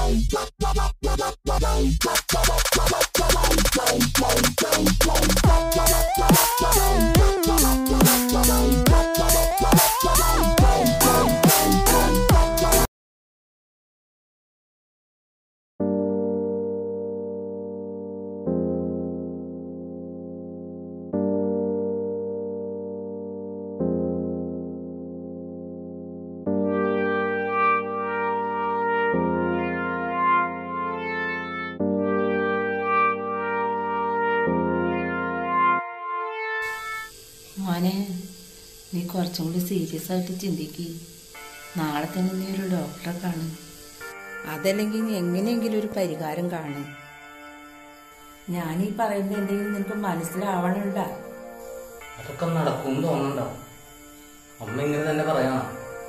മോനെ നീ കുറച്ചും കൂടി സീരിയസ് ആയിട്ട് ചിന്തിക്ക് നാളെ തന്നെ നീ ഒരു ഡോക്ടറെ കാണും അതല്ലെങ്കിൽ നീ എങ്ങനെയെങ്കിലും ഒരു പരിഹാരം കാണും ഞാൻ ഈ പറയുന്നത് എന്തെങ്കിലും നിനക്ക് മനസ്സിലാവണുണ്ട അതൊക്കെ നടക്കും തോന്നണ്ട അമ്മ ഇങ്ങനെ തന്നെ പറയണം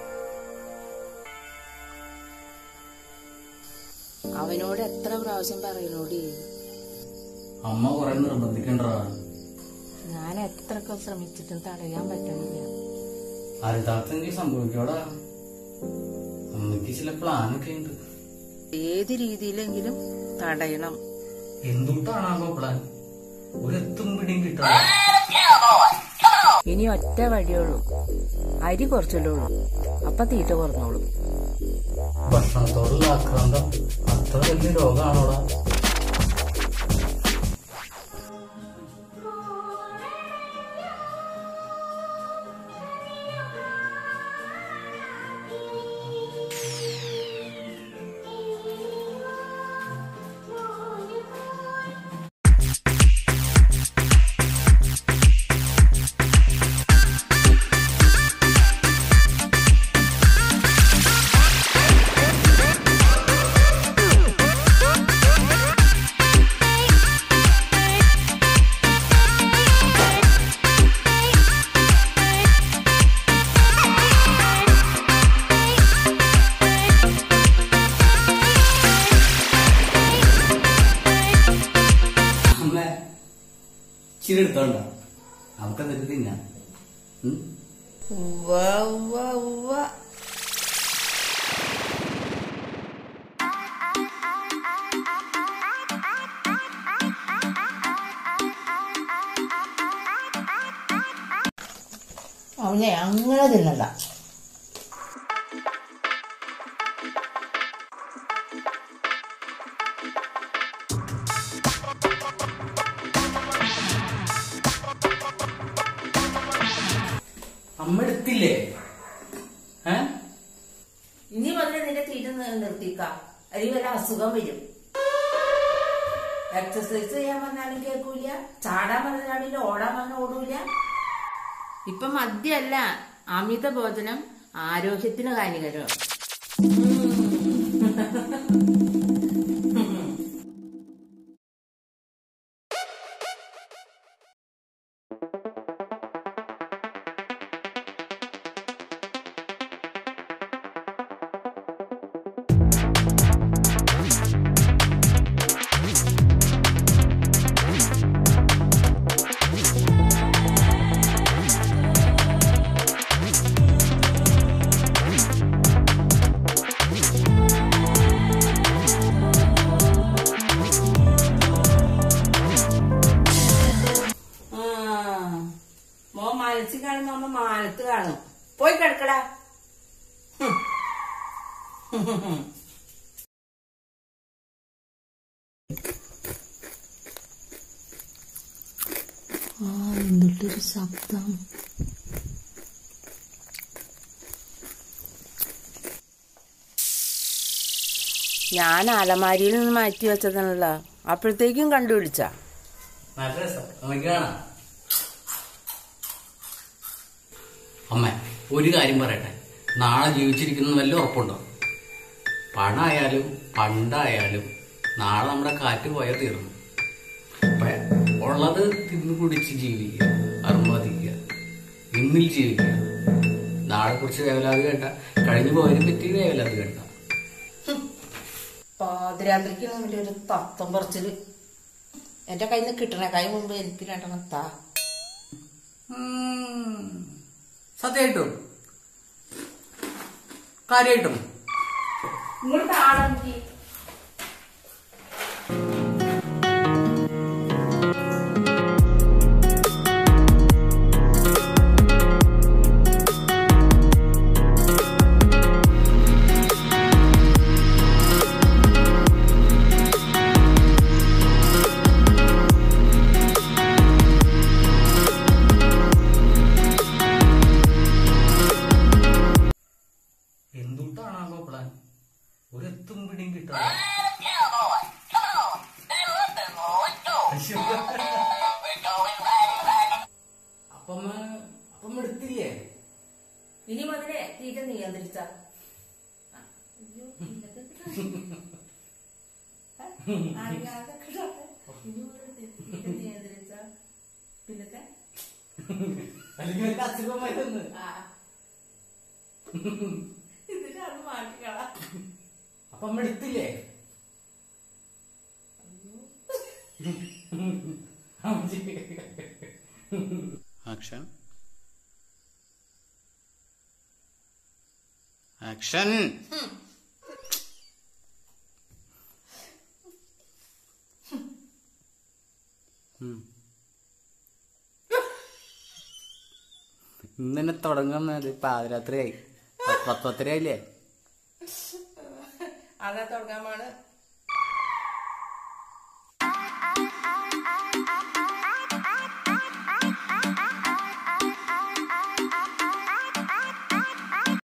അവനോട് എത്ര പ്രാവശ്യം പറയുന്നോടി അമ്മ കുറെ നിർബന്ധിക്കണ്ടടാ ഞാൻ എത്രയൊക്കെ ശ്രമിച്ചിട്ടും തടയാൻ പറ്റണില്ല അരുതാത്തെങ്കിൽ സംഭവിക്കോടാ അമ്മയ്ക്ക് ചില പ്ലാനൊക്കെ ഉണ്ട് ഏത് രീതിയിലെങ്കിലും തടയണം എന്തുട്ടാണാകോ പ്ലാൻ ഒരെത്തും പിടിയും കിട്ടണം ഇനി ഒറ്റ വഴിയുള്ളൂ അരി കുറച്ചല്ലേ ഉള്ളൂ അപ്പൊ തീറ്റ കുറഞ്ഞോളൂ ഭക്ഷണത്തോടുള്ള ആക്രാന്തം അത്ര വലിയ രോഗമാണോടാ അമ്മ ഇച്ചിരി എടുത്തോണ്ട നമുക്ക് എന്നിട്ട് തിന്നാം ഉം? ഉവ്വ ഉവ്വ ഉവ്വ അവനെ അങ്ങനെ തിന്നണ്ട അമ്മ എടുത്തില്ലേ ഏ ഇനി മുതൽ നിന്റെ തീറ്റ നി- നിർത്തിക്കാം അല്ലെങ്കിൽ വല്ല അസുഖം വരും എക്സസൈസ് ചെയ്യാൻ പറഞ്ഞാലും കേൾക്കൂല ചാടാൻ പറഞ്ഞാലും ഓടാൻ പറഞ്ഞാൽ ഓടൂല ഇപ്പൊ മദ്യമല്ല അമിത ഭോജനം ആരോഗ്യത്തിന് ഹാനികരം ആ, മോൻ മനസ്സിൽ കാണുന്ന അമ്മ മാനത്ത് കാണും പോയി കിടക്കടാ ഹും. ആ എന്നിട്ടൊരു ശബ്ദം ഞാൻ അലമാരിയിൽ നിന്ന് മാറ്റി വെച്ചതാണല്ലോ അപ്പോഴത്തേക്കും കണ്ടുപിടിച്ച നല്ല രസം അമ്മയ്ക്ക് കാണാം അമ്മ ഒരു കാര്യം പറയട്ടെ നാളെ ജീവിച്ചിരിക്കുന്ന വല്ല ഉറപ്പുണ്ടോ പണായാലും പണ്ടായാലും നാളെ നമ്മുടെ കാറ്റ് പോയാൽ തീർന്നു അപ്പൊ ഉള്ളത് തിന്നു കുടിച്ച് ജീവിക്കുക അർമാദിക്കുക ഇന്നിൽ ജീവിക്കുക നാളെ കുറിച്ച് വേവലാതി വേണ്ട കഴിഞ്ഞു പോയതിനെ പറ്റി വേവലാതി വേണ്ട പാതിരാത്രിക്ക് നിന്റെ ഒരു തത്വം പറിച്ചില് എന്റെ കയ്യിൽ നിന്ന് കിട്ടണ കൈ മുമ്പ് എനിക്ക് രണ്ടെണ്ണം താ ഉം. സത്യമായിട്ടും കാര്യമായിട്ടും ഇങ്ങോട്ട് താളെനിക്ക് ഒരു എത്തും പിടിയും കിട്ടാ അപ്പം അപ്പം എടുത്തില്ലേ ഇനി മുതലേ തീറ്റ നിയന്ത്രിച്ച നിയന്ത്രിച്ച പിന്നത്തെ അല്ലെങ്കിൽ വല്ല അസുഖമായി വന്ന് ആ ഇതിന് അത് മാറ്റിക്കളാ അപ്പം എടുത്തില്ലേ ആക്ഷൻ ആക്ഷൻ ഇന്നെ തുടങ്ങുന്നത് പാതിരാത്രിയായി പത്ത് പത്തരയായില്ലേ അതാ തുടങ്ങാൻ പോണ് I, I, I, I,